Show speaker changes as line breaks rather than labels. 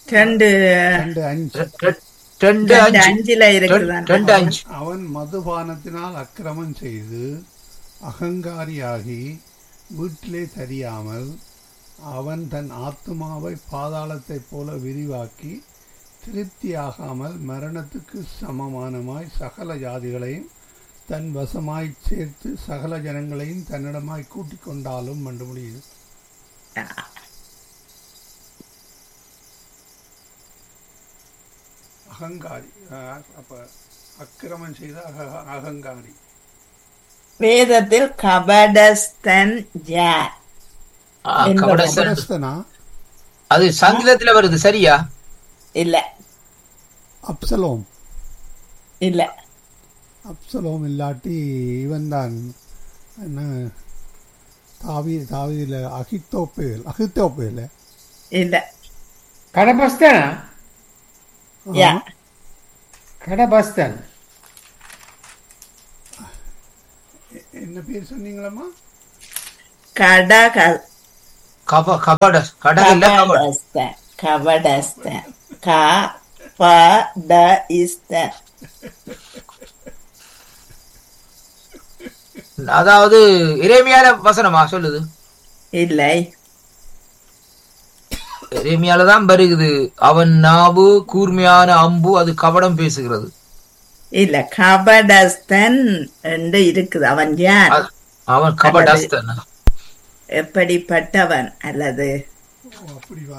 ரெண்டு
ரெண்டு அஞ்சு
ரெ- ரெண்டு
ரெண்டு
அஞ்சு
அஞ்சுல இருக்குதான்
ரெண்டு அஞ்சு
அவன் மதுபானத்தினால் அக்கிரமம் செய்து அகங்காரியாகி வீட்டிலே தெரியாமல் அவன் தன் ஆத்துமாவை பாதாளத்தைப் போல விரிவாக்கி திருப்தியாகாமல் மரணத்துக்கு சமமானமாய் சகல ஜாதிகளையும் தன் வசமாய் சேர்த்து சகல ஜனங்களையும் தன்னிடமாய் கூட்டிக் கொண்டாலும் என்று முடியுது அகங்காரி அஹ், அப்ப அக்கிரமம் செய்த அக- அகங்காரி
வேதத்தில் கபடஸ்தன் யார்
ஆ,
என்பது.
கபடஸ்தன்.
கபடஸ்தனா
அது சங்கிலத்துல வருது சரியா
இல்ல
அப்சலோம்
இல்ல
அப்சலோம் இல்லாட்டி இவன் தான் என்ன தாவி தாவியில அகித்தோப்பேல் அகித்தோப்பேல்
இல்ல
கடபஸ்தனா
யா
கடபஸ்தன்
என்ன பேர் சொன்னீங்களம்மா
கடக
கப கபட கடல் இல்ல கபட
கபடஸ்தன் கபடஸ்தன் கபடஸ்தன்
அதாவது இறைமையால வசனமா சொல்லுது
இல்லை
இறைமையால தான் வருகுது அவன் நாவு கூர்மையான அம்பு அது கபடம் பேசுகிறது
இல்ல கபடஸ்தன் என்று இருக்குது அவன் யார்
அ- அவன் கபடஸ்தன்
எப்படிப்பட்டவன் அல்லது
ஓ, அப்படி வா